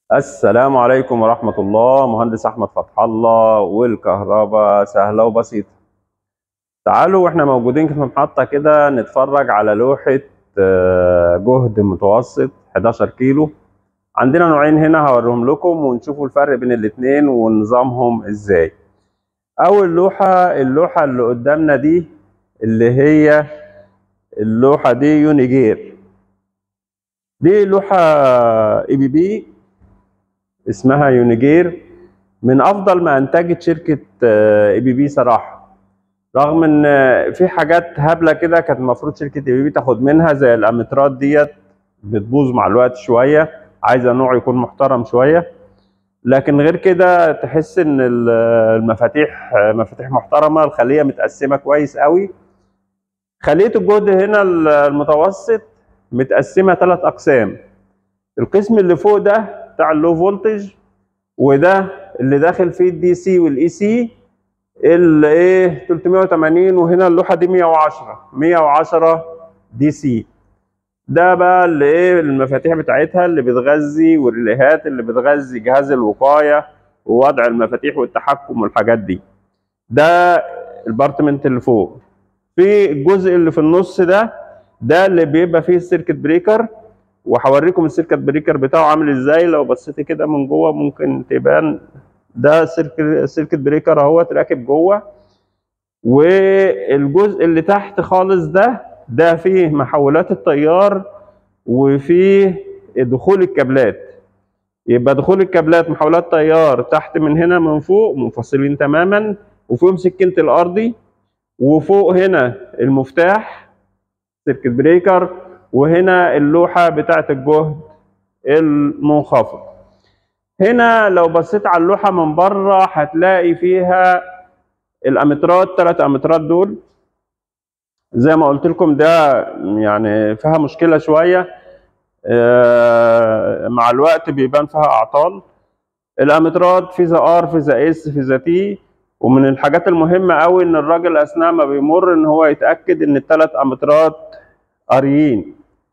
السلام عليكم ورحمة الله مهندس أحمد فتح الله والكهرباء سهلة وبسيطة تعالوا واحنا موجودين في محطة كده نتفرج على لوحة آه، جهد متوسط 11 كيلو عندنا نوعين هنا هوريهم لكم ونشوفوا الفرق بين الاتنين ونظامهم ازاي أول لوحة اللوحة اللي قدامنا دي اللي هي اللوحة دي يونيجير دي لوحة اي بي بي اسمها يونيجير من افضل ما انتجت شركه اي بي بي صراحه رغم ان آه، في حاجات هبله كده كانت المفروض شركه اي بي بي تاخد منها زي الامترات ديت بتبوظ مع الوقت شويه عايزه نوع يكون محترم شويه لكن غير كده تحس ان ال- المفاتيح آه، مفاتيح محترمه الخليه متقسمه كويس قوي خليه الجهد هنا المتوسط متقسمه ثلاث اقسام القسم اللي فوق ده بتاع اللو فولتج وده اللي داخل فيه الدي سي والاي سي الايه 380 وهنا اللوحه دي 110 110 دي سي ده بقى اللي ايه المفاتيح بتاعتها اللي بتغذي والريليهات اللي بتغذي جهاز الوقايه ووضع المفاتيح والتحكم والحاجات دي ده البارتمنت اللي فوق في الجزء اللي في النص ده ده اللي بيبقى فيه السيركت بريكر وهوريكم السيركت بريكر بتاعه عامل ازاي لو بصيت كده من جوه ممكن تبان ده سيركت سيركت بريكر اهوت راكب جوه والجزء اللي تحت خالص ده ده فيه محولات التيار وفيه دخول الكابلات يبقى دخول الكابلات محولات تيار تحت من هنا من فوق منفصلين تماما وفيهم سكينة الارضي وفوق هنا المفتاح سيركت بريكر وهنا اللوحة بتاعة الجهد المنخفض هنا لو بصيت على اللوحة من بره هتلاقي فيها الأمترات ثلاث أمترات دول زي ما قلت لكم ده يعني فيها مشكلة شوية آه، مع الوقت بيبان فيها أعطال الأمترات في ذا ار في ذا اس في ذا تي ومن الحاجات المهمة قوي إن الراجل أثناء ما بيمر إن هو يتأكد إن الثلاث أمترات قاريين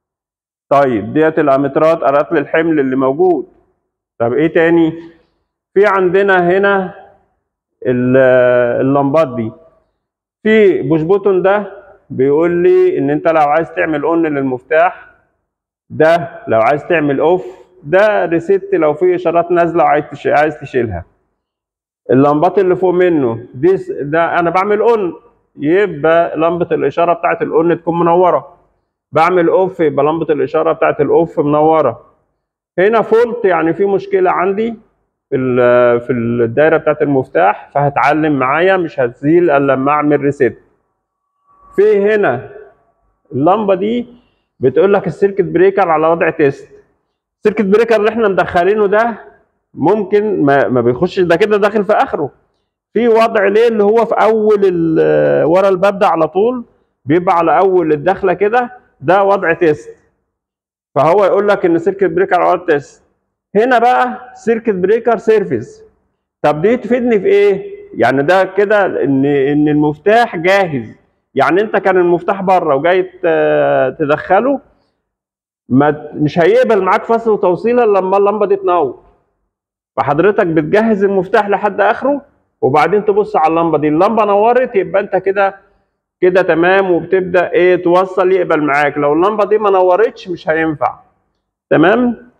طيب ديت الامترات قرات لي الحمل اللي موجود طب ايه تاني في عندنا هنا ال- اللمبات دي في بوش بوتون ده بيقول لي ان انت لو عايز تعمل اون للمفتاح ده لو عايز تعمل اوف ده ريست لو في اشارات نازله وعايز تش- عايز تشيلها اللمبات اللي فوق منه دي س- ده انا بعمل اون يبقى لمبه الاشاره بتاعت الاون تكون منوره بعمل اوف يبقى لمبه الاشاره بتاعت الاوف منوره هنا فولت يعني في مشكله عندي في ال- في الدايره بتاعت المفتاح فهتعلم معايا مش هتزيل الا لما اعمل ريست في هنا اللمبه دي بتقول لك السيركت بريكر على وضع تيست السيركت بريكر اللي احنا مدخلينه ده ممكن ما, ما بيخش ده كده داخل في اخره في وضع ليه اللي هو في اول ال- ورا الباب ده على طول بيبقى على اول الدخله كده ده وضع تيست فهو يقول لك ان سيركت بريكر على وضع تيست هنا بقى سيركت بريكر سيرفيس طب دي تفيدني في ايه يعني ده كده ان ان المفتاح جاهز يعني انت كان المفتاح بره وجاي ت- تدخله ما مش هيقبل معاك فصل وتوصيله إلا لما اللمبه دي تنور فحضرتك بتجهز المفتاح لحد اخره وبعدين تبص على اللمبه دي اللمبه نورت يبقى انت كده كده تمام وبتبدا ايه توصل يقبل معاك لو اللمبه دي ما نورتش مش هينفع تمام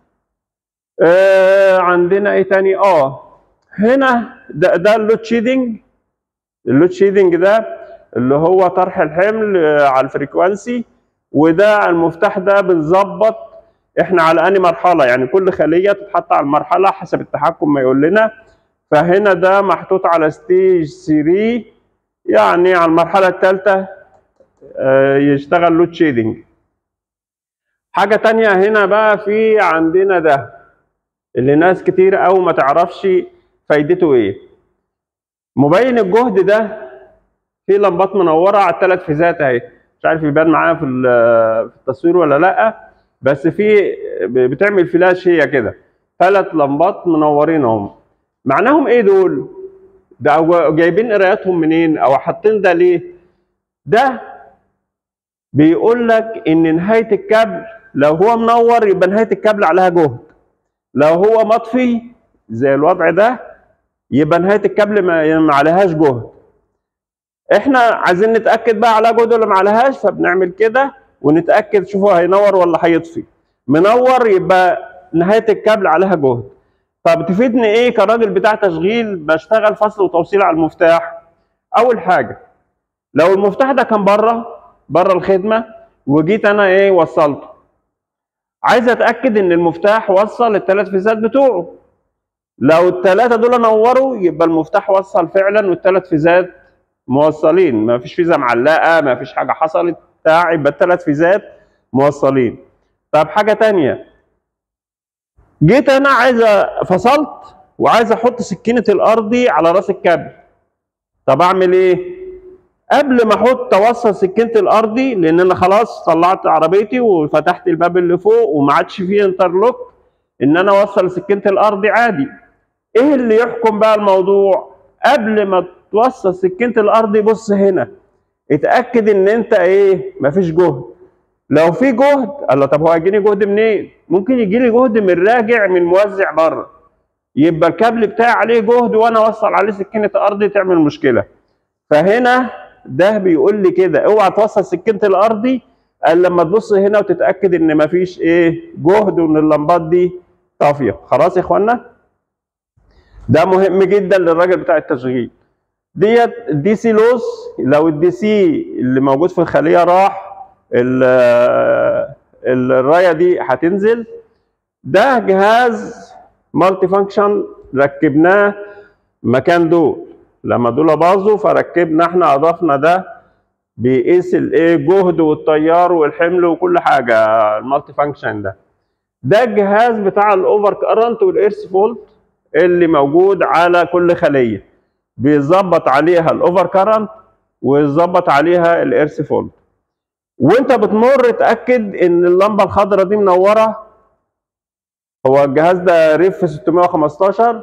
آه عندنا ايه تاني اه هنا ده ده اللود شيدنج اللود شيدنج ده اللي هو طرح الحمل آه، على الفريكوانسي وده المفتاح ده بنظبط احنا على انهي مرحله يعني كل خليه تتحط على المرحله حسب التحكم ما يقول لنا فهنا ده محطوط على ستيج 3 يعني على المرحله الثالثه يشتغل لود شيدنج حاجه تانية هنا بقى في عندنا ده اللي ناس كتير قوي ما تعرفش فايدته ايه مبين الجهد ده في لمبات منوره على الثلاث فيزات اهي مش عارف يبان معايا في ال- في التصوير ولا لا بس في بتعمل فلاش هي كده ثلاث لمبات منورين اهم معناهم ايه دول ده هو جايبين قراياتهم منين او حاطين ده ليه ده بيقول لك ان نهايه الكابل لو هو منور يبقى نهايه الكابل عليها جهد لو هو مطفي زي الوضع ده يبقى نهايه الكابل ما ما عليهاش جهد احنا عايزين نتاكد بقى على جهد ولا ما عليهاش فبنعمل كده ونتاكد شوفوا هينور ولا هيطفي منور يبقى نهايه الكابل عليها جهد طب تفيدني ايه كراجل بتاع تشغيل بشتغل فصل وتوصيل على المفتاح اول حاجه لو المفتاح ده كان بره بره الخدمه وجيت انا ايه وصلته عايز اتاكد ان المفتاح وصل الثلاث فيزات بتوعه لو الثلاثه دول نوروا يبقى المفتاح وصل فعلا والثلاث فيزات موصلين ما فيش فيزا معلقه ما فيش حاجه حصلت بتاع يبقى الثلاث فيزات موصلين طب حاجه تانية جيت انا عايز أ- فصلت وعايز احط سكينه الارضي على راس الكابل طب اعمل ايه قبل ما احط اوصل سكينه الارضي لان انا خلاص طلعت عربيتي وفتحت الباب اللي فوق وما عادش فيه انترلوك ان انا اوصل سكينه الارضي عادي ايه اللي يحكم بقى الموضوع قبل ما توصل سكينه الارضي بص هنا اتاكد ان انت ايه مفيش جهد لو في جهد الله طب هو هيجيني جهد منين ممكن يجي لي جهد من راجع من موزع بره يبقى الكابل بتاعي عليه جهد وانا اوصل عليه سكينه ارضي تعمل مشكله فهنا ده بيقول لي كده اوعى توصل سكينه الارضي الا لما تبص هنا وتتاكد ان مفيش ايه جهد وان اللمبات دي طافيه خلاص يا اخوانا ده مهم جدا للراجل بتاع التشغيل ديت الدي سي لوس لو الدي سي اللي موجود في الخليه راح ال- الرايه دي هتنزل ده جهاز مالتي فانكشن ركبناه مكان دول لما دول باظوا فركبنا احنا اضفنا ده بيقيس الايه جهد والتيار والحمل وكل حاجه المالتي فانكشن ده ده الجهاز بتاع الاوفر كارنت والايرث فولت اللي موجود على كل خليه بيظبط عليها الاوفر كارنت ويظبط عليها الايرث فولت وانت بتمر اتاكد ان اللمبه الخضراء دي منوره هو الجهاز ده ريف 615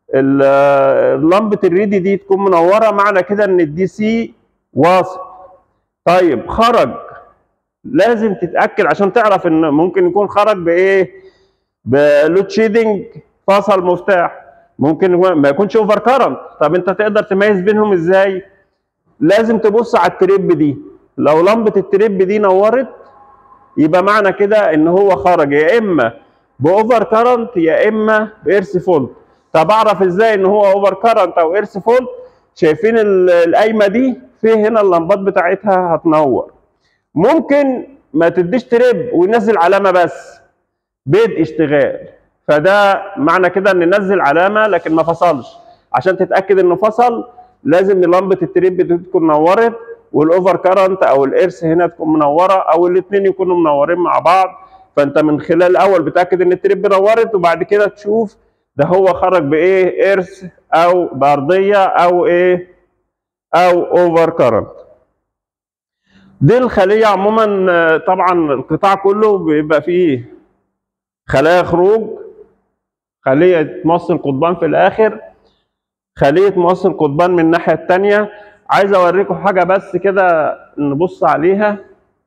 ال- لمبه الريدي دي تكون منوره معنى كده ان الدي سي واصل طيب خرج لازم تتاكد عشان تعرف ان ممكن يكون خرج بايه بلود شيدنج فصل مفتاح ممكن يكون- ما يكونش اوفر كارنت طب انت تقدر تميز بينهم ازاي لازم تبص على التريب دي لو لمبه التريب دي نورت يبقى معنى كده ان هو خرج يا اما باوفر كارنت يا اما بإرث فولت طب اعرف ازاي ان هو اوفر كارنت او إرث فولت شايفين ال- القايمه دي في هنا اللمبات بتاعتها هتنور ممكن ما تديش تريب وينزل علامه بس بدء اشتغال فده معنى كده ان نزل علامه لكن ما فصلش عشان تتاكد انه فصل لازم لمبه التريب دي تكون نورت والاوفر كارنت او الارث هنا تكون منوره او الاثنين يكونوا منورين مع بعض فانت من خلال الاول بتاكد ان التريب نورت وبعد كده تشوف ده هو خرج بايه ارث او بارضيه او ايه او اوفر كارنت دي الخليه عموما آه، طبعا القطاع كله بيبقى فيه خلايا خروج خليه موصل قضبان في الاخر خليه موصل قضبان من الناحيه الثانيه عايز اوريكم حاجه بس كده نبص عليها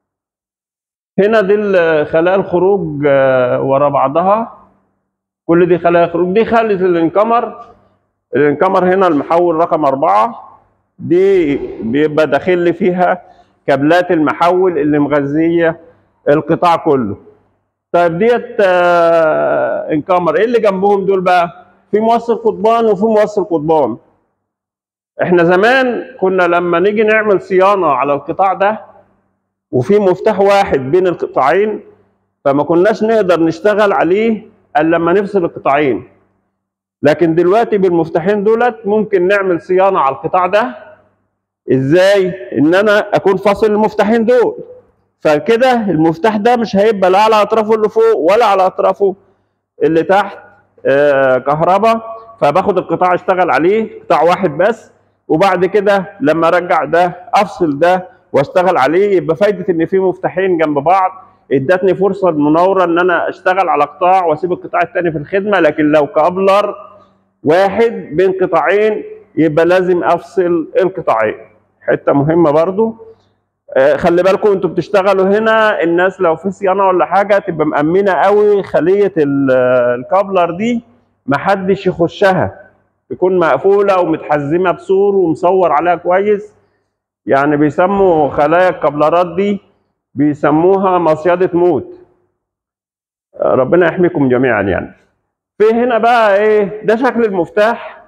هنا دي ال- خلايا الخروج آه، ورا بعضها كل دي خلايا خروج دي خليه الانكمر الانكمر هنا المحول رقم أربعة دي بيبقى داخل لي فيها كابلات المحول اللي مغذية القطاع كله طيب ديت آه، انكمر ايه اللي جنبهم دول بقى في موصل قضبان وفي موصل قضبان احنا زمان كنا لما نيجي نعمل صيانة على القطاع ده وفي مفتاح واحد بين القطاعين فما كناش نقدر نشتغل عليه الا لما نفصل القطاعين لكن دلوقتي بالمفتاحين دولت ممكن نعمل صيانه على القطاع ده ازاي ان انا اكون فاصل المفتاحين دول فكده المفتاح ده مش هيبقى لا على اطرافه اللي فوق ولا على اطرافه اللي تحت آه كهرباء فباخد القطاع اشتغل عليه قطاع واحد بس وبعد كده لما ارجع ده افصل ده واشتغل عليه يبقى فايده ان في مفتاحين جنب بعض ادتني فرصه المناوره ان انا اشتغل على قطاع واسيب القطاع الثاني في الخدمه لكن لو كابلر واحد بين قطاعين يبقى لازم افصل القطاعين حته مهمه برضو آه، خلي بالكم انتوا بتشتغلوا هنا الناس لو في صيانه ولا حاجه تبقى مأمنه قوي خليه ال- الكابلر دي محدش يخشها تكون مقفوله ومتحزمه بسور ومصور عليها كويس يعني بيسموا خلايا الكابلرات دي بيسموها مصيدة موت آه، ربنا يحميكم جميعا يعني في هنا بقى ايه ده شكل المفتاح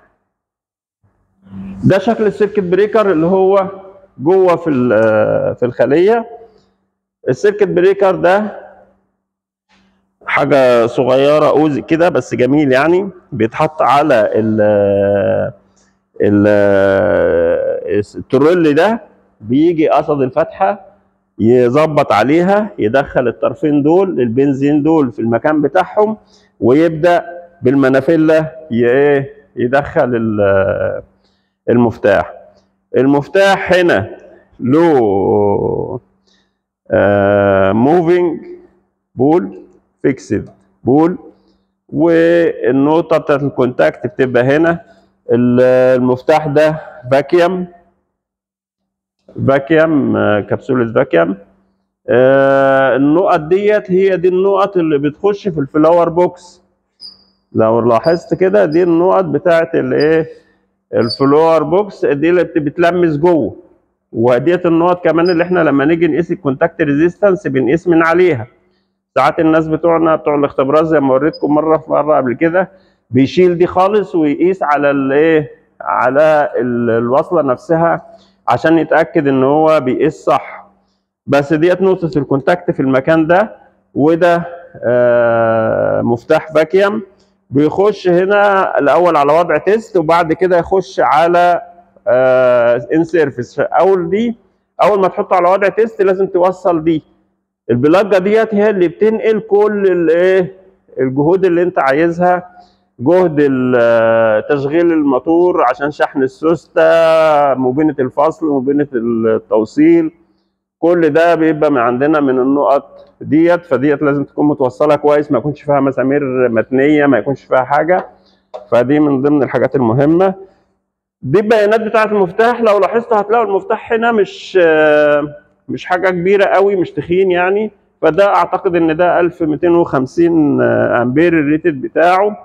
ده شكل السيركت بريكر اللي هو جوه في ال- في الخليه السيركت بريكر ده حاجه صغيره اوزي كده بس جميل يعني بيتحط على ال ال الترول ده بيجي قصد الفتحه يظبط عليها يدخل الطرفين دول البنزين دول في المكان بتاعهم ويبدا بالمنافله ي- إيه؟ يدخل ال- المفتاح المفتاح هنا له موفينج بول فيكسد بول والنقطة بتاعت الكونتاكت بتبقى هنا ال- المفتاح ده فاكيوم فاكيوم آه، كبسولة فاكيوم آه، النقط ديت هي دي النقط اللي بتخش في الفلاور بوكس لو لاحظت كده دي النقط بتاعت الايه الفلور بوكس دي اللي بت- بتلمس جوه وديت النقط كمان اللي احنا لما نيجي نقيس الكونتاكت ريزيستنس بنقيس من عليها ساعات الناس بتوعنا بتوع الاختبارات زي ما وريتكم مره في مره قبل كده بيشيل دي خالص ويقيس على الايه على ال- الوصله نفسها عشان يتاكد ان هو بيقيس صح بس ديت نقطه الكونتاكت في المكان ده وده آه مفتاح فاكيوم بيخش هنا الاول على وضع تيست وبعد كده يخش على ان سيرفيس اول دي اول ما تحطه على وضع تيست لازم توصل دي البلاجه ديت هي اللي بتنقل كل الايه الجهود اللي انت عايزها جهد ال- تشغيل الموتور عشان شحن السوسته مبينه الفصل مبينه التوصيل كل ده بيبقى من عندنا من النقط ديت فديت لازم تكون متوصله كويس ما يكونش فيها مسامير متنيه ما يكونش فيها حاجه فدي من ضمن الحاجات المهمه دي البيانات بتاعه المفتاح لو لاحظتوا هتلاقوا المفتاح هنا مش آه، مش حاجه كبيره قوي مش تخين يعني فده اعتقد ان ده 1250 امبير الريتد بتاعه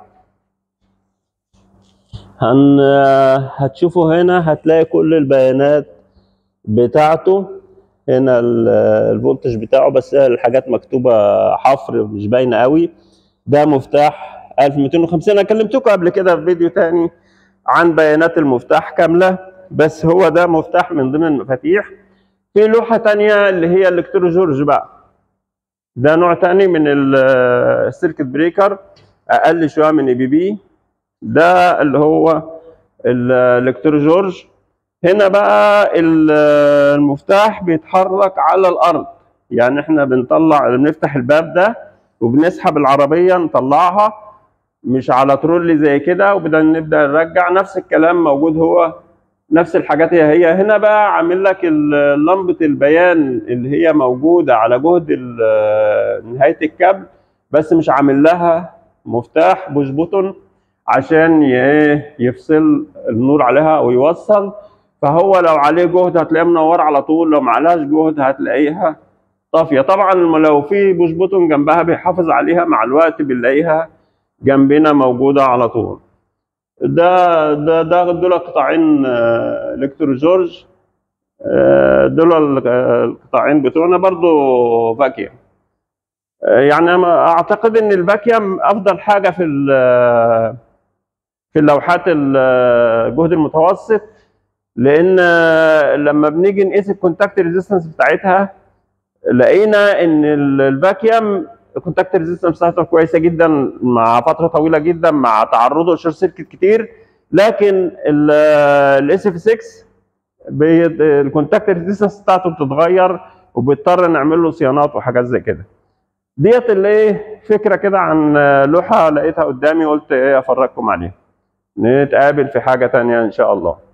هن هتشوفوا هنا هتلاقي كل البيانات بتاعته هنا ال- الفولتج بتاعه بس الحاجات مكتوبه حفر مش باينه قوي ده مفتاح 1250 انا كلمتكم قبل كده في فيديو تاني عن بيانات المفتاح كامله بس هو ده مفتاح من ضمن المفاتيح في لوحه تانية اللي هي الكترو جورج بقى ده نوع تاني من ال- السيركت بريكر اقل شويه من اي بي بي ده اللي هو الالكترو جورج هنا بقى ال- المفتاح بيتحرك على الارض يعني احنا بنطلع بنفتح الباب ده وبنسحب العربيه نطلعها مش على ترولي زي كده وبدأ نبدا نرجع نفس الكلام موجود هو نفس الحاجات هي هي هنا بقى عامل لك ال- لمبه البيان اللي هي موجوده على جهد ال- نهايه الكابل بس مش عامل لها مفتاح بوش بوتون عشان ي- إيه يفصل النور عليها او يوصل فهو لو عليه جهد هتلاقيه منور على طول لو معلهاش جهد هتلاقيها طافيه طبعا لو في بوش بوتون جنبها بيحافظ عليها مع الوقت بنلاقيها جنبنا موجوده على طول ده ده ده دول قطاعين آه، الكترو جورج آه، دول ال- آه، القطاعين بتوعنا برضو فاكيوم آه، يعني أنا اعتقد ان الفاكيوم افضل حاجه في ال- في اللوحات ال- الجهد المتوسط لان آه، لما بنيجي نقيس الكونتاكت ريزيستنس بتاعتها لقينا ان ال- الفاكيوم الكونتاكت ريزيستنس بتاعته كويسه جدا مع فتره طويله جدا مع تعرضه لشورت سيركت كتير لكن الاس اف 6 الكونتاكت ريزيستنس بتاعته بتتغير وبيضطر نعمل له صيانات وحاجات زي كده ديت اللي ايه فكره كده عن لوحه لقيتها قدامي قلت ايه افرجكم عليها نتقابل في حاجه تانية ان شاء الله